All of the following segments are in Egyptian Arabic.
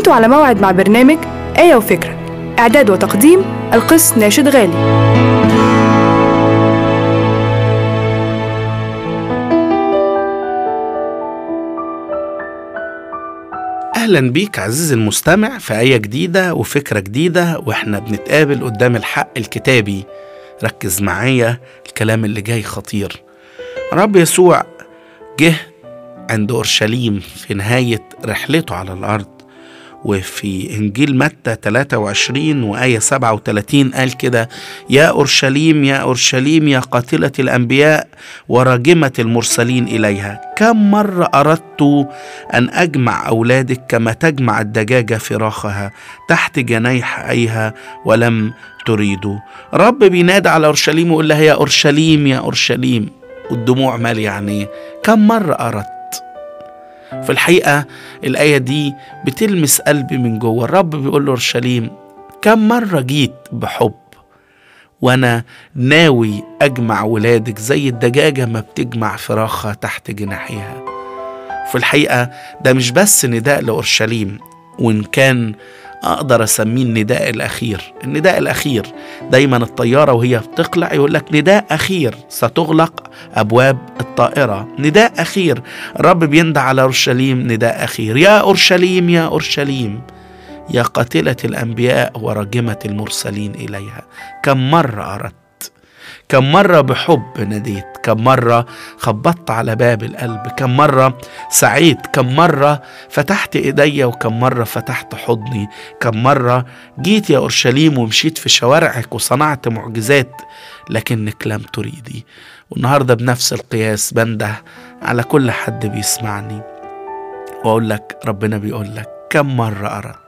كنتوا على موعد مع برنامج آية وفكرة إعداد وتقديم القس ناشد غالي أهلا بيك عزيزي المستمع في آية جديدة وفكرة جديدة وإحنا بنتقابل قدام الحق الكتابي ركز معايا الكلام اللي جاي خطير رب يسوع جه عند أورشليم في نهاية رحلته على الأرض وفي إنجيل متى 23 وآية 37 قال كده يا أورشليم يا أورشليم يا قاتلة الأنبياء وراجمة المرسلين إليها كم مرة أردت أن أجمع أولادك كما تجمع الدجاجة فراخها تحت جنايح أيها ولم تريدوا رب بينادى على أورشليم ويقول لها يا أورشليم يا أورشليم والدموع مالية عينيه كم مرة أردت في الحقيقة الآية دي بتلمس قلبي من جوه الرب بيقول له أورشليم كم مرة جيت بحب وأنا ناوي أجمع ولادك زي الدجاجة ما بتجمع فراخها تحت جناحيها في الحقيقة ده مش بس نداء لأورشليم وإن كان أقدر أسميه النداء الأخير النداء الأخير دايما الطيارة وهي بتقلع يقول لك نداء أخير ستغلق أبواب الطائرة نداء أخير الرب بيندى على أورشليم نداء أخير يا أورشليم يا أورشليم يا قاتلة الأنبياء وراجمة المرسلين إليها كم مرة أردت كم مرة بحب ناديت كم مرة خبطت على باب القلب كم مرة سعيت كم مرة فتحت ايديا وكم مرة فتحت حضني كم مرة جيت يا أورشليم ومشيت في شوارعك وصنعت معجزات لكنك لم تريدي والنهاردة بنفس القياس بنده على كل حد بيسمعني وأقول لك ربنا بيقول لك كم مرة أردت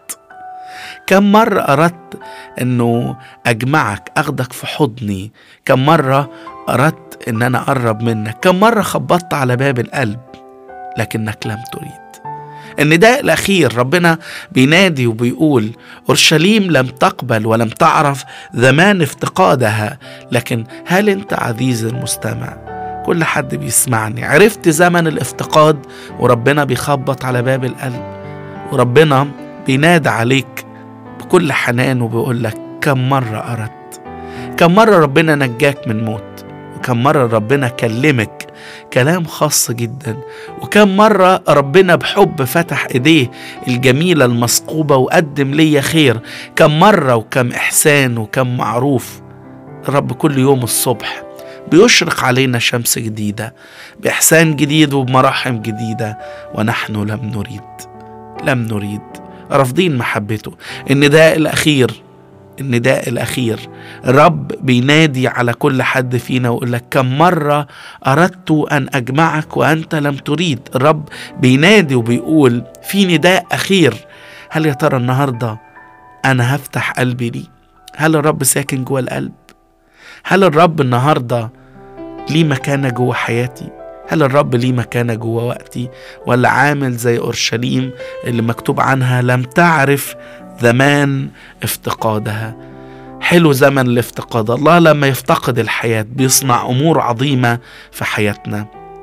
كم مرة أردت أنه أجمعك أخدك في حضني كم مرة أردت أن أنا أقرب منك كم مرة خبطت على باب القلب لكنك لم تريد النداء الأخير ربنا بينادي وبيقول أورشليم لم تقبل ولم تعرف زمان افتقادها لكن هل أنت عزيزي المستمع كل حد بيسمعني عرفت زمن الافتقاد وربنا بيخبط على باب القلب وربنا بينادى عليك بكل حنان وبيقول لك كم مرة أردت كم مرة ربنا نجاك من موت وكم مرة ربنا كلمك كلام خاص جدا وكم مرة ربنا بحب فتح ايديه الجميلة المثقوبة وقدم ليا خير كم مرة وكم إحسان وكم معروف رب كل يوم الصبح بيشرق علينا شمس جديدة بإحسان جديد وبمراحم جديدة ونحن لم نريد لم نريد رافضين محبته النداء الأخير النداء الأخير الرب بينادي على كل حد فينا ويقول لك كم مرة أردت أن أجمعك وأنت لم تريد الرب بينادي وبيقول في نداء أخير هل يا ترى النهاردة أنا هفتح قلبي لي هل الرب ساكن جوه القلب هل الرب النهاردة ليه مكانة جوه حياتي هل الرب ليه مكانة جوه وقتي ولا عامل زي أورشليم اللي مكتوب عنها لم تعرف زمان افتقادها حلو زمن الافتقاد الله لما يفتقد الحياة بيصنع أمور عظيمة في حياتنا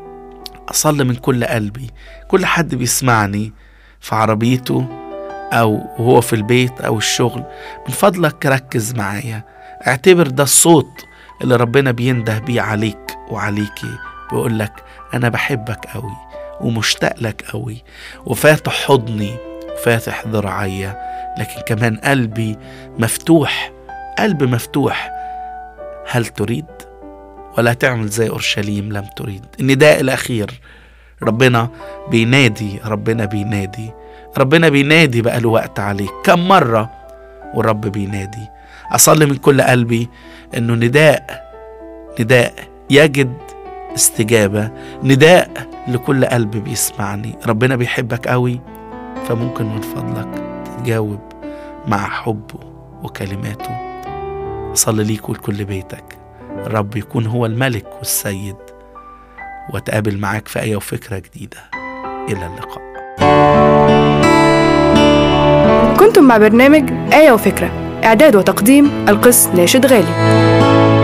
أصلي من كل قلبي كل حد بيسمعني في عربيته أو وهو في البيت أو الشغل من فضلك ركز معايا اعتبر ده الصوت اللي ربنا بينده بيه عليك وعليكي بيقول لك أنا بحبك قوي ومشتاق لك قوي وفاتح حضني وفاتح ذراعيا لكن كمان قلبي مفتوح قلب مفتوح هل تريد ولا تعمل زي أورشليم لم تريد النداء الأخير ربنا بينادي ربنا بينادي ربنا بينادي بقى له وقت عليك كم مرة والرب بينادي أصلي من كل قلبي إنه نداء نداء يجد استجابة نداء لكل قلب بيسمعني ربنا بيحبك قوي فممكن من فضلك تجاوب مع حبه وكلماته أصلي ليك ولكل بيتك الرب يكون هو الملك والسيد واتقابل معاك في آية وفكرة جديدة إلى اللقاء كنتم مع برنامج آية وفكرة إعداد وتقديم القس ناشد غالي